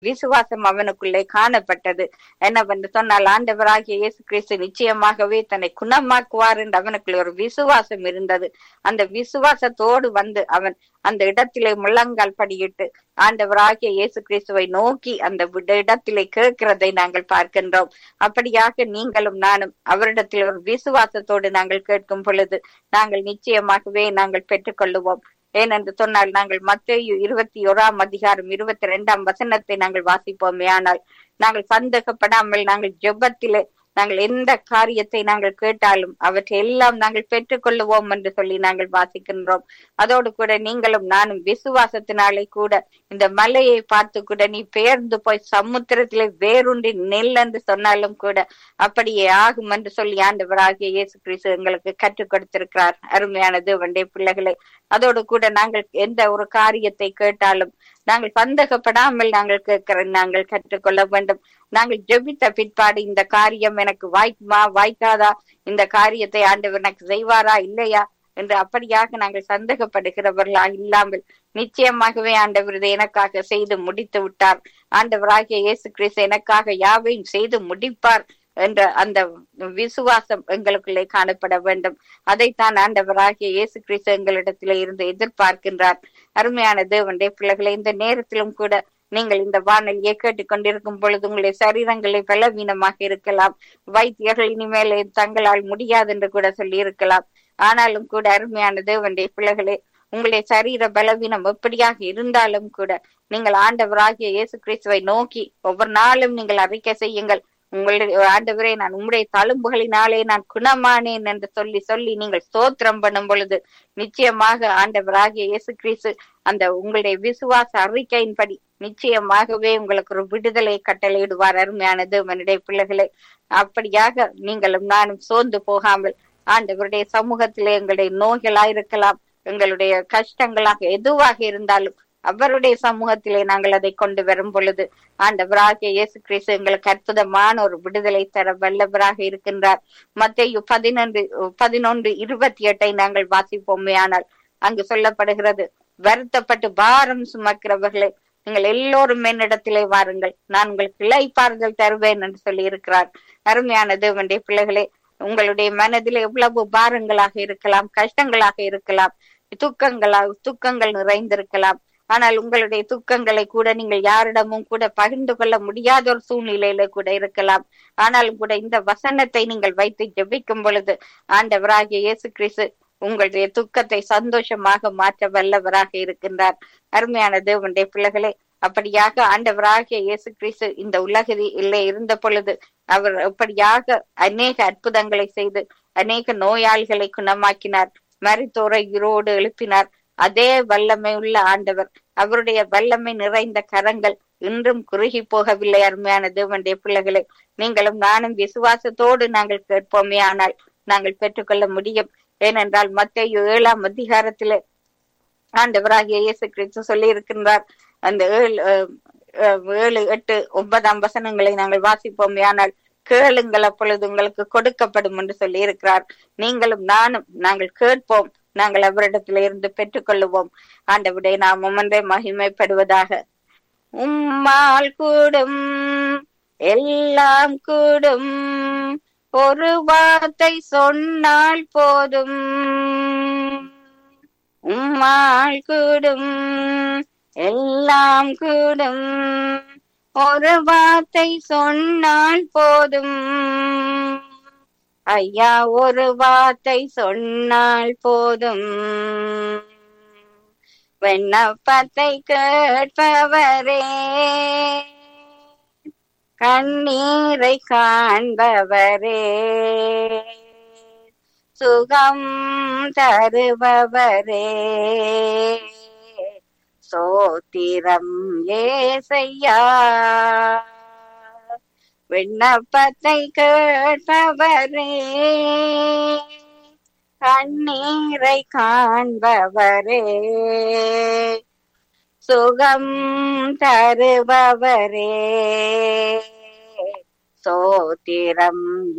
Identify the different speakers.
Speaker 1: விசுவாசம் அவனுக்குள்ளே காணப்பட்டது என்னவென்று சொன்னால் ஆண்டவராகிய இயேசு கிறிஸ்து நிச்சயமாகவே தன்னை குணமாக்குவார் என்று அவனுக்குள்ள ஒரு விசுவாசம் இருந்தது அந்த விசுவாசத்தோடு வந்து அவன் அந்த இடத்திலே முழங்கால் படியிட்டு ஆண்டவராகிய இயேசு கிறிஸ்துவை நோக்கி அந்த விட- இடத்திலே கேட்கிறதை நாங்கள் பார்க்கின்றோம் அப்படியாக நீங்களும் நானும் அவரிடத்தில் ஒரு விசுவாசத்தோடு நாங்கள் கேட்கும் பொழுது நாங்கள் நிச்சயமாகவே நாங்கள் பெற்றுக்கொள்ளுவோம் ஏனென்று சொன்னால் நாங்கள் மத்தேயு இருபத்தி ஓராம் அதிகாரம் இருபத்தி ரெண்டாம் வசனத்தை நாங்கள் வாசிப்போமே ஆனால் நாங்கள் சந்தேகப்படாமல் நாங்கள் ஜெபத்திலே நாங்கள் எந்த காரியத்தை நாங்கள் கேட்டாலும் அவற்றை எல்லாம் நாங்கள் பெற்றுக்கொள்ளுவோம் என்று சொல்லி நாங்கள் வாசிக்கின்றோம் அதோடு கூட நீங்களும் நானும் விசுவாசத்தினாலே கூட இந்த மலையை பார்த்து கூட நீ பெயர்ந்து போய் சமுத்திரத்திலே வேறுண்டி நெல் என்று சொன்னாலும் கூட அப்படியே ஆகும் என்று சொல்லி ஆண்டவராகிய இயேசு கிறிஸ்து எங்களுக்கு கற்றுக் கொடுத்திருக்கிறார் அருமையானது வண்டே பிள்ளைகளே அதோடு கூட நாங்கள் எந்த ஒரு காரியத்தை கேட்டாலும் நாங்கள் சந்தேகப்படாமல் நாங்கள் கேட்கிற நாங்கள் கற்றுக்கொள்ள வேண்டும் நாங்கள் ஜெபித்த பிற்பாடு இந்த காரியம் எனக்கு வாய்க்குமா வாய்க்காதா இந்த காரியத்தை ஆண்டவர் எனக்கு செய்வாரா இல்லையா என்று அப்படியாக நாங்கள் சந்தேகப்படுகிறவர்களா இல்லாமல் நிச்சயமாகவே ஆண்டவர் இதை எனக்காக செய்து முடித்து விட்டார் ஆண்டவராகிய இயேசு கிறிஸ்து எனக்காக யாவையும் செய்து முடிப்பார் என்ற அந்த விசுவாசம் எங்களுக்குள்ளே காணப்பட வேண்டும் அதைத்தான் ஆண்டவராகிய இயேசு கிறிஸ்து எங்களிடத்திலே இருந்து எதிர்பார்க்கின்றார் அருமையான தேவனுடைய பிள்ளைகளை இந்த நேரத்திலும் கூட நீங்கள் இந்த வானொலியை கேட்டுக்கொண்டிருக்கும் பொழுது உங்களுடைய சரீரங்களை பலவீனமாக இருக்கலாம் வைத்தியர்கள் இனிமேல் தங்களால் முடியாது என்று கூட சொல்லி இருக்கலாம் ஆனாலும் கூட அருமையான தேவனுடைய பிள்ளைகளே உங்களுடைய சரீர பலவீனம் எப்படியாக இருந்தாலும் கூட நீங்கள் ஆண்டவராகிய இயேசு கிறிஸ்துவை நோக்கி ஒவ்வொரு நாளும் நீங்கள் அறிக்கை செய்யுங்கள் உங்களுடைய ஆண்டவரே நான் உங்களுடைய தழும்புகளினாலே நான் குணமானேன் என்று சொல்லி சொல்லி நீங்கள் ஸ்தோத்திரம் பண்ணும் பொழுது நிச்சயமாக ஆண்டவராகிய இயேசு கிறிஸ்து அந்த உங்களுடைய விசுவாச அறிக்கையின்படி நிச்சயமாகவே உங்களுக்கு ஒரு விடுதலை கட்டளையிடுவார் அருமையானது மனுடைய பிள்ளைகளே அப்படியாக நீங்களும் நானும் சோர்ந்து போகாமல் ஆண்டவருடைய சமூகத்திலே எங்களுடைய நோய்களாயிருக்கலாம் எங்களுடைய கஷ்டங்களாக எதுவாக இருந்தாலும் அவருடைய சமூகத்திலே நாங்கள் அதை கொண்டு வரும் பொழுது ஆண்டவராகிய இயேசு கிறிஸ்து எங்களுக்கு அற்புதமான ஒரு விடுதலை தர வல்லவராக இருக்கின்றார் மத்தேயு பதினொன்று பதினொன்று இருபத்தி எட்டை நாங்கள் வாசிப்போமே ஆனால் அங்கு சொல்லப்படுகிறது வருத்தப்பட்டு பாரம் சுமக்கிறவர்களே நீங்கள் எல்லோரும் என்னிடத்திலே வாருங்கள் நான் உங்களுக்கு இளைப்பாறுதல் தருவேன் என்று சொல்லி இருக்கிறார் அருமையான தேவனுடைய பிள்ளைகளே உங்களுடைய மனதில் எவ்வளவு பாரங்களாக இருக்கலாம் கஷ்டங்களாக இருக்கலாம் துக்கங்களாக துக்கங்கள் நிறைந்திருக்கலாம் ஆனால் உங்களுடைய துக்கங்களை கூட நீங்கள் யாரிடமும் கூட பகிர்ந்து கொள்ள முடியாத ஒரு சூழ்நிலையில கூட இருக்கலாம் ஆனாலும் கூட இந்த வசனத்தை நீங்கள் வைத்து ஜெபிக்கும் பொழுது ஆண்டவராகிய இயேசு கிறிஸ்து உங்களுடைய துக்கத்தை சந்தோஷமாக மாற்ற வல்லவராக இருக்கின்றார் அருமையான தேவனுடைய பிள்ளைகளே அப்படியாக ஆண்டவராகிய இயேசு கிறிஸ்து இந்த உலகிலே இருந்த பொழுது அவர் எப்படியாக அநேக அற்புதங்களை செய்து அநேக நோயாளிகளை குணமாக்கினார் மரித்தோரை உயிரோடு எழுப்பினார் அதே வல்லமை உள்ள ஆண்டவர் அவருடைய வல்லமை நிறைந்த கரங்கள் இன்றும் குறுகி போகவில்லை அருமையான தேவனுடைய பிள்ளைகளே நீங்களும் நானும் விசுவாசத்தோடு நாங்கள் கேட்போமே ஆனால் நாங்கள் பெற்றுக்கொள்ள முடியும் ஏனென்றால் மத்திய ஏழாம் அதிகாரத்திலே ஆண்டவராகிய இயேசு கிறிஸ்து சொல்லி இருக்கின்றார் அந்த ஏழு ஏழு எட்டு ஒன்பதாம் வசனங்களை நாங்கள் வாசிப்போமே ஆனால் கேளுங்கள் அப்பொழுது உங்களுக்கு கொடுக்கப்படும் என்று சொல்லி இருக்கிறார் நீங்களும் நானும் நாங்கள் கேட்போம் நாங்கள் அவரிடத்தில இருந்து பெற்றுக்கொள்ளுவோம் ஆண்டவுடைய நாமம் ஒன்றே மகிமைப்படுவதாக உம்மால் கூடும் எல்லாம் கூடும் ஒரு வார்த்தை சொன்னால் போதும் உம்மால் கூடும் எல்லாம் கூடும் ஒரு வார்த்தை சொன்னால் போதும் ஐயா ஒரு வார்த்தை சொன்னால் போதும் விண்ணப்பத்தை கேட்பவரே கண்ணீரை காண்பவரே சுகம் தருபவரே சோத்திரம் ஏசையா விண்ணப்பத்தை கேட்பவரே கண்ணீரை காண்பவரே சுகம் தருபவரே சோத்திரம்